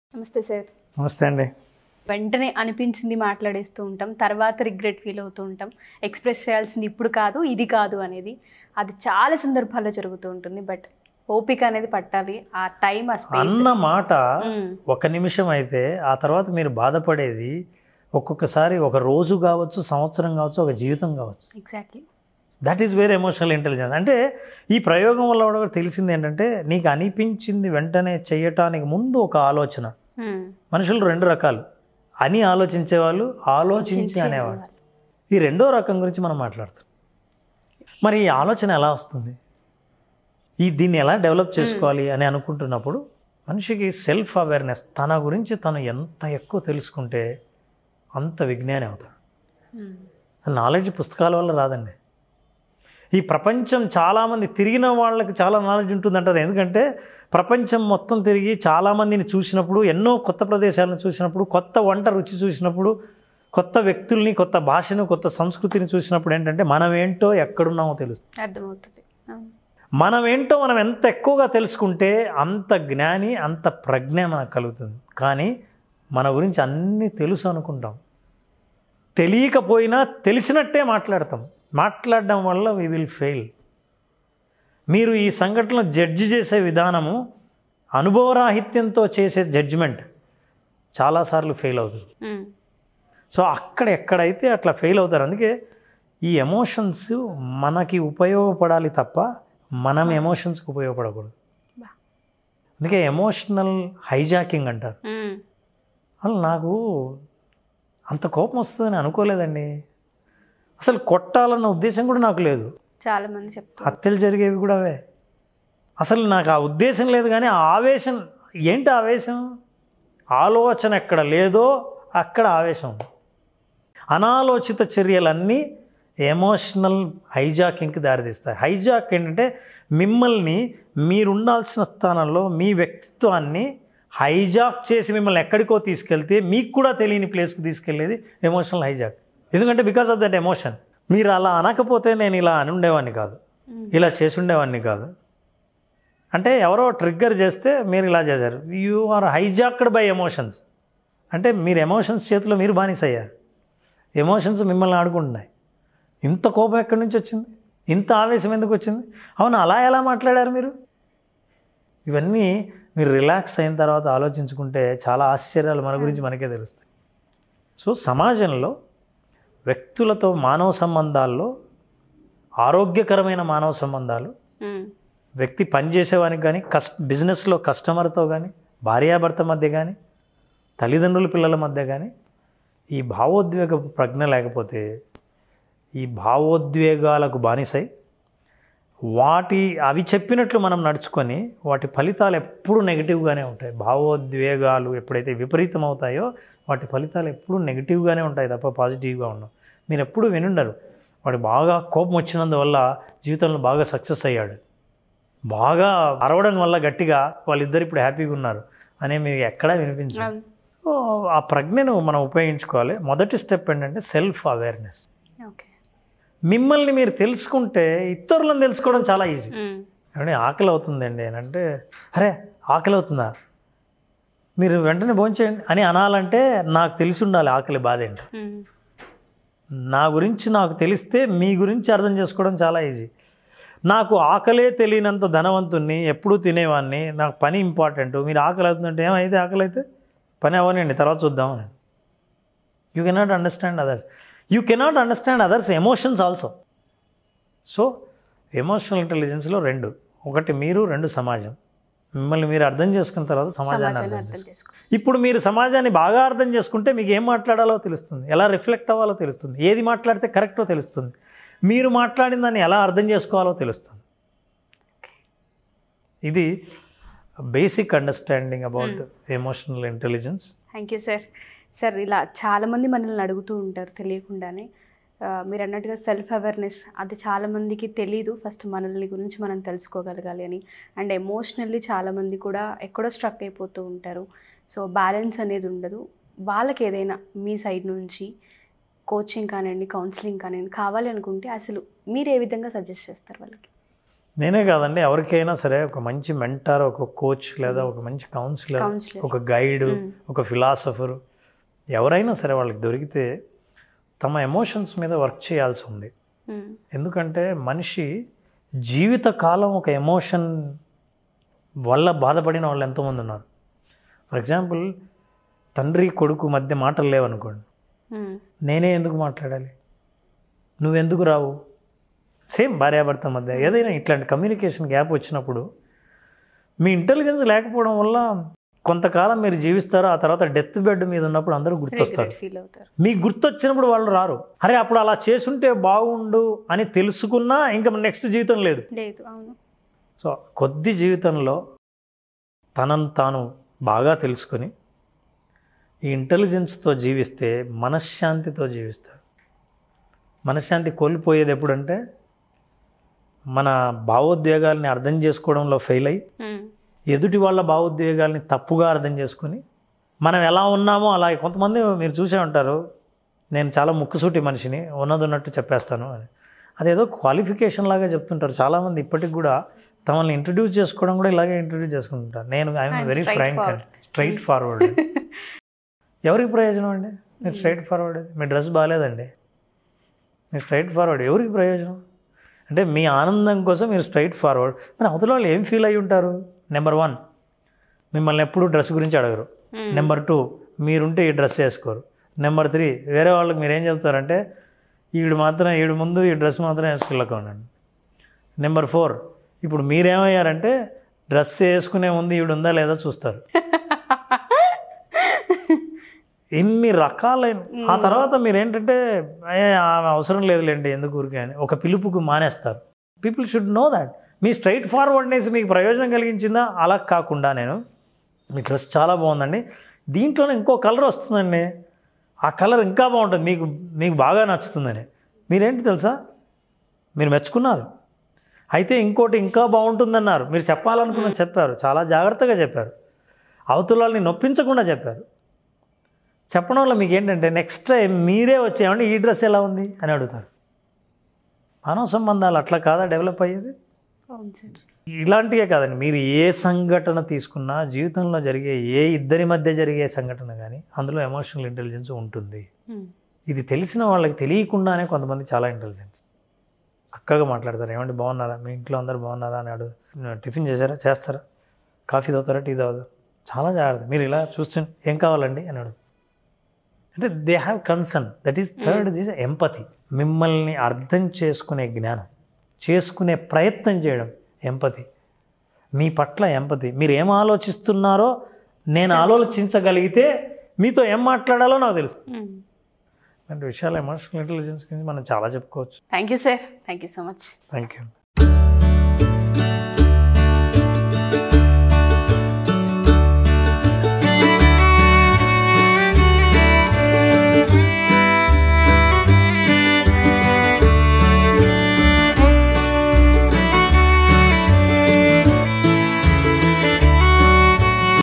నమస్తే సార్ నమస్తే అండి వెంటనే అనిపించింది మాట్లాడేస్తూ ఉంటాం తర్వాత రిగ్రెట్ ఫీల్ అవుతూ ఉంటాం ఎక్స్ప్రెస్ చేయాల్సింది ఇప్పుడు కాదు ఇది కాదు అనేది అది చాలా సందర్భాల్లో జరుగుతూ ఉంటుంది బట్ ఓపిక అనేది పట్టాలి ఆ టైం ఆ స్పేస్ అన్న మాట ఒక నిమిషం అయితే ఆ తర్వాత మీరు బాధపడేది ఒక్కొక్కసారి ఒక రోజు కావచ్చు సంవత్సరం కావచ్చు ఒక జీవితం కావచ్చు exactly that is very emotional intelligence అంటే ఈ ప్రయోగం వల్ల కూడా తెలిసింది ఏంటంటే నీకు అనిపించింది వెంటనే చేయటానికి ముందు ఒక ఆలోచన మనుషులు రెండు రకాలు అని ఆలోచించే వాళ్ళు ఆలోచించి అనేవాళ్ళు ఈ రెండో రకం గురించి మనం మాట్లాడుతాం మరి ఈ ఆలోచన ఎలా వస్తుంది ఈ దీన్ని ఎలా డెవలప్ చేసుకోవాలి అని అనుకుంటున్నప్పుడు మనిషికి సెల్ఫ్ అవేర్నెస్ తన గురించి తను ఎంత ఎక్కువ తెలుసుకుంటే అంత విజ్ఞాని అవుతాడు నాలెడ్జ్ పుస్తకాల వల్ల రాదండి ఈ ప్రపంచం చాలామంది తిరిగిన వాళ్ళకి చాలా నాలెడ్జ్ ఉంటుందంటారు ఎందుకంటే ప్రపంచం మొత్తం తిరిగి చాలామందిని చూసినప్పుడు ఎన్నో కొత్త ప్రదేశాలను చూసినప్పుడు కొత్త వంట రుచి చూసినప్పుడు కొత్త వ్యక్తుల్ని కొత్త భాషను కొత్త సంస్కృతిని చూసినప్పుడు ఏంటంటే మనం ఏంటో ఎక్కడున్నామో తెలుస్తుంది అర్థమవుతుంది అవును. మనం ఏంటో మనం ఎంత ఎక్కువగా తెలుసుకుంటే అంత జ్ఞాని అంత ప్రజ్ఞ మనకు కలుగుతుంది కానీ మన గురించి అన్నీ తెలుసు అనుకుంటాం తెలియకపోయినా తెలిసినట్టే మాట్లాడతాం మాట్లాడడం వల్ల వి విల్ ఫెయిల్ మీరు ఈ సంఘటనలో జడ్జి చేసే విధానము అనుభవరాహిత్యంతో చేసే జడ్జిమెంట్ చాలాసార్లు ఫెయిల్ అవుతుంది మ్మ్. సో అక్కడ ఎక్కడైతే అట్లా ఫెయిల్ అవుతారు అందుకే ఈ ఎమోషన్స్ మనకి ఉపయోగపడాలి తప్ప మనం ఎమోషన్స్కి ఉపయోగపడకూడదు బా. అందుకే ఎమోషనల్ హైజాకింగ్ అంటారు మ్మ్. అసలు నాకు అంత కోపం వస్తుందని అనుకోలేదండి అసలు కొట్టాలన్న ఉద్దేశం కూడా నాకు లేదు చాలా మంది చెప్తారు హత్యలు జరిగేవి కూడా అవే అసలు నాకు ఆ ఉద్దేశం లేదు కానీ ఆ ఆవేశం ఏంటి ఆవేశం ఆలోచన ఎక్కడ లేదో అక్కడ ఆవేశం ఉంది. అనాలోచిత చర్యలన్నీ ఎమోషనల్ హైజాకింగ్కి దారితీస్తాయి హైజాక్ ఏంటంటే మిమ్మల్ని మీరు ఉండాల్సిన స్థానంలో మీ వ్యక్తిత్వాన్ని హైజాక్ చేసి మిమ్మల్ని ఎక్కడికో తీసుకెళ్తే మీకు కూడా తెలియని ప్లేస్కి తీసుకెళ్ళేది ఎమోషనల్ హైజాక్ ఎందుకంటే బికాస్ ఆఫ్ దట్ ఎమోషన్ మీరు అలా అనకపోతే నేను ఇలా అని ఉండేవాడిని కాదు ఇలా చేసి ఉండేవాడిని కాదు అంటే ఎవరో ట్రిగ్గర్ చేస్తే మీరు ఇలా చేశారు you are hijacked by emotions అంటే మీరు ఎమోషన్స్ చేతిలో మీరు బానిస అయ్యారు ఎమోషన్స్ మిమ్మల్ని ఆడుకుంటున్నాయి ఇంత కోపం ఎక్కడి నుంచి వచ్చింది ఇంత ఆవేశం ఎందుకు వచ్చింది అవును అలా ఎలా మాట్లాడారు మీరు ఇవన్నీ మీరు రిలాక్స్ అయిన తర్వాత ఆలోచించుకుంటే చాలా ఆశ్చర్యాలు మన గురించి మనకే తెలుస్తాయి సో సమాజంలో వ్యక్తులతో మానవ సంబంధాల్లో ఆరోగ్యకరమైన మానవ సంబంధాలు మ్మ్. వ్యక్తి పనిచేసేవానికి కానీ కస్ బిజినెస్లో కస్టమర్తో కానీ భార్యాభర్త మధ్య కానీ తల్లిదండ్రుల పిల్లల మధ్య కానీ ఈ భావోద్వేగ ప్రజ్ఞ లేకపోతే ఈ భావోద్వేగాలకు బానిసై వాటి అవి చెప్పినట్లు మనం నడుచుకొని వాటి ఫలితాలు ఎప్పుడూ నెగిటివ్గానే ఉంటాయి భావోద్వేగాలు ఎప్పుడైతే విపరీతం అవుతాయో వాటి ఫలితాలు ఎప్పుడూ నెగిటివ్గానే ఉంటాయి తప్ప పాజిటివ్గా ఉండవు మీరు ఎప్పుడూ వినుండరు వాడు బాగా కోపం వచ్చినందువల్ల జీవితంలో బాగా సక్సెస్ అయ్యాడు బాగా అరవడం వల్ల గట్టిగా వాళ్ళిద్దరు ఇప్పుడు హ్యాపీగా ఉన్నారు అనే మీకు ఎక్కడా వినిపించదు అవును. సో ఆ ప్రజ్ఞను మనం ఉపయోగించుకోవాలి మొదటి స్టెప్ ఏంటంటే సెల్ఫ్ అవేర్నెస్ ఓకే మిమ్మల్ని మీరు తెలుసుకుంటే ఇతరులను తెలుసుకోవడం చాలా ఈజీ మ్మ్. ఏమంటే ఆకలి అవుతుందండి అని అంటే అరే ఆకలి అవుతుందా మీరు వెంటనే భోంచేయండి అని అనాలంటే నాకు తెలిసి ఉండాలి ఆకలి బాధ ఏంటో మ్మ్. నా గురించి నాకు తెలిస్తే మీ గురించి అర్థం చేసుకోవడం చాలా ఈజీ నాకు ఆకలే తెలియనంత ధనవంతుణ్ణి ఎప్పుడూ తినేవాడిని నాకు పని ఇంపార్టెంట్ మీరు ఆకలి అవుతుందంటే ఏమైతే ఆకలి అయితే పని అవ్వనండి తర్వాత చూద్దామని you cannot understand others you cannot understand others emotions also so emotional ఇంటెలిజెన్స్లో రెండు ఒకటి మీరు రెండు సమాజం మిమ్మల్ని మీరు అర్థం చేసుకున్న తర్వాత సమాజాన్ని సమాజాన్ని అర్థం అర్థం చేసుకో చేసుకో ఇప్పుడు మీరు సమాజాన్ని బాగా అర్థం చేసుకుంటే మీకు ఏం మాట్లాడాలో తెలుస్తుంది ఎలా రిఫ్లెక్ట్ అవ్వాలో తెలుస్తుంది ఏది మాట్లాడితే కరెక్టో తెలుస్తుంది మీరు మాట్లాడిన దాన్ని ఎలా అర్థం చేసుకోవాలో తెలుస్తుంది ఇది basic understanding about emotional intelligence thank you sir sir ఇలా చాలామంది మనల్ని అడుగుతూ ఉంటారు తెలియకుండానే ఆ, మీరు అన్నట్టుగా సెల్ఫ్ అవేర్నెస్ అది చాలామందికి తెలీదు ఫస్ట్ మనల్ని గురించి మనం తెలుసుకోగలగాలి అని అండ్ ఎమోషనల్లీ చాలామంది కూడా ఎక్కడో స్ట్రక్ అయిపోతూ ఉంటారు సో బ్యాలెన్స్ అనేది ఉండదు వాళ్ళకి ఏదైనా మీ సైడ్ నుంచి కోచింగ్ కానివ్వండి కౌన్సిలింగ్ కానివ్వండి కావాలి అనుకుంటే అసలు మీరు ఏ విధంగా సజెస్ట్ చేస్తారు వాళ్ళకి నేనే కాదండి ఎవరికైనా సరే ఒక మంచి మెంటర్ ఒక కోచ్ లేదా ఒక మంచి కౌన్సిలర్ కౌన్సిలర్ ఒక గైడ్ ఒక ఫిలాసఫర్ ఎవరైనా సరే వాళ్ళకి దొరికితే తమ ఎమోషన్స్ మీద వర్క్ చేయాల్సి ఉంది ఎందుకంటే మనిషి జీవిత కాలం ఒక ఎమోషన్ వల్ల బాధపడిన వాళ్ళు ఎంతోమంది ఉన్నారు ఫర్ ఎగ్జాంపుల్ తండ్రి కొడుకు మధ్య మాటలు లేవనుకోండి నేనే ఎందుకు మాట్లాడాలి నువ్వెందుకు రావు సేమ్ భార్యాభర్త మధ్య ఏదైనా ఇట్లాంటి కమ్యూనికేషన్ గ్యాప్ వచ్చినప్పుడు మీ ఇంటెలిజెన్స్ లేకపోవడం వల్ల కొంతకాలం మీరు జీవిస్తారు ఆ తర్వాత డెత్ బెడ్ మీద ఉన్నప్పుడు అందరూ గుర్తొస్తారు ఫీల్ అవుతారు మీకు గుర్తొచ్చినప్పుడు వాళ్ళు రారు అరే అప్పుడు అలా చేసుంటే బాగుండు అని తెలుసుకున్నా ఇంకా నెక్స్ట్ జీవితం లేదు లేదు అవును సో కొద్ది జీవితంలో తనను తాను బాగా తెలుసుకొని ఈ ఇంటెలిజెన్స్తో జీవిస్తే మనశ్శాంతితో జీవిస్తాడు మనశ్శాంతి కోల్పోయేది ఎప్పుడంటే మన భావోద్వేగాల్ని అర్థం చేసుకోవడంలో ఫెయిల్ అయ్యి ఉమ్. ఎదుటి వాళ్ళ భావోద్వేగాల్ని తప్పుగా అర్థం చేసుకుని మనం ఎలా ఉన్నామో అలా కొంతమంది మీరు చూసే ఉంటారు నేను చాలా ముక్కుసూటి మనిషిని ఉన్నది ఉన్నట్టు చెప్పేస్తాను అని అదేదో క్వాలిఫికేషన్ లాగా చెప్తుంటారు చాలామంది ఇప్పటికి కూడా తమల్ని ఇంట్రడ్యూస్ చేసుకోవడం కూడా ఇలాగే ఇంట్రడ్యూస్ చేసుకుంటుంటారు నేను I'm I'm very straight frank forward. Straightforward ఎవరికి ప్రయోజనం అండి మీరు స్ట్రైట్ ఫార్వర్డ్ మీ డ్రెస్ బాగాలేదండి మీరు స్ట్రైట్ ఫార్వర్డ్ ఎవరికి ప్రయోజనం అంటే మీ ఆనందం కోసం మీరు స్ట్రైట్ ఫార్వర్డ్ మరి అవతల వాళ్ళు ఏం ఫీల్ అయ్యి ఉంటారు నెంబర్ వన్ మిమ్మల్ని ఎప్పుడు డ్రెస్ గురించి అడగరు Hmm. నెంబర్ టూ మీరుంటే ఈ డ్రెస్ వేసుకోరు నెంబర్ త్రీ వేరే వాళ్ళకి మీరు ఏం చెప్తారంటే ఈవిడ మాత్రం ఈవిడ ముందు ఈ డ్రెస్ మాత్రం వేసుకోలేకండి నెంబర్ ఫోర్ ఇప్పుడు మీరేమయ్యారంటే డ్రెస్ వేసుకునే ముందు ఈవిడ ఉందా లేదా చూస్తారు ఇన్ని రకాలైన ఆ తర్వాత మీరు ఏంటంటే "ఏ, ఆమె అవసరం లేదులేండి ఎందుకు ఊరికే అని ఒక పిలుపుకు మానేస్తారు పీపుల్ షుడ్ నో దాట్ మీ స్ట్రైట్ ఫార్వర్డ్నెస్ మీకు ప్రయోజనం కలిగించిందా అలా కాకుండా నేను మీ డ్రెస్ చాలా బాగుందండి దీంట్లోనే ఇంకో కలర్ వస్తుందండి ఆ కలర్ ఇంకా బాగుంటుంది మీకు మీకు బాగా నచ్చుతుందని మీరేంటి తెలుసా మీరు మెచ్చుకున్నారు అయితే ఇంకోటి ఇంకా బాగుంటుందన్నారు మీరు చెప్పాలనుకున్న చెప్పారు చాలా జాగ్రత్తగా చెప్పారు అవతల వాళ్ళని నొప్పించకుండా చెప్పారు చెప్పడం వల్ల మీకు ఏంటంటే నెక్స్ట్ టైం మీరే వచ్చేయండి ఈ డ్రెస్ ఎలా ఉంది అని అడుగుతారు మానవ సంబంధాలు అట్లా కాదా డెవలప్ అయ్యేది అవును సార్ ఇలాంటివే కాదండి మీరు ఏ సంఘటన తీసుకున్నా జీవితంలో జరిగే ఏ ఇద్దరి మధ్య జరిగే సంఘటన కానీ అందులో ఎమోషనల్ ఇంటెలిజెన్స్ ఉంటుంది ఉమ్. ఇది తెలిసిన వాళ్ళకి తెలియకుండానే కొంతమంది చాలా ఇంటెలిజెన్స్ చక్కగా మాట్లాడతారు ఏమండి బాగున్నారా మీ ఇంట్లో అందరు బాగున్నారా అని అడుగు టిఫిన్ చేశారా చేస్తారా కాఫీ తాగుతారా టీ తాగుతారా చాలా జాగ్రత్త మీరు ఇలా చూస్తుంటే ఏం కావాలండి అని అడుగు అంటే they have concern that is third this empathy మిమ్మల్ని అర్థం చేసుకునే జ్ఞానం చేసుకునే ప్రయత్నం చేయడం ఎంపతి మీ పట్ల ఎంపతి మీరు ఏం ఆలోచిస్తున్నారో నేను ఆలోచించగలిగితే మీతో ఏం మాట్లాడాలో నాకు తెలుసు ఉమ్. ఇలాంటి విషయాలు ఎమోషనల్ ఇంటెలిజెన్స్ గురించి మనం చాలా చెప్పుకోవచ్చు thank you sir thank you so much thank you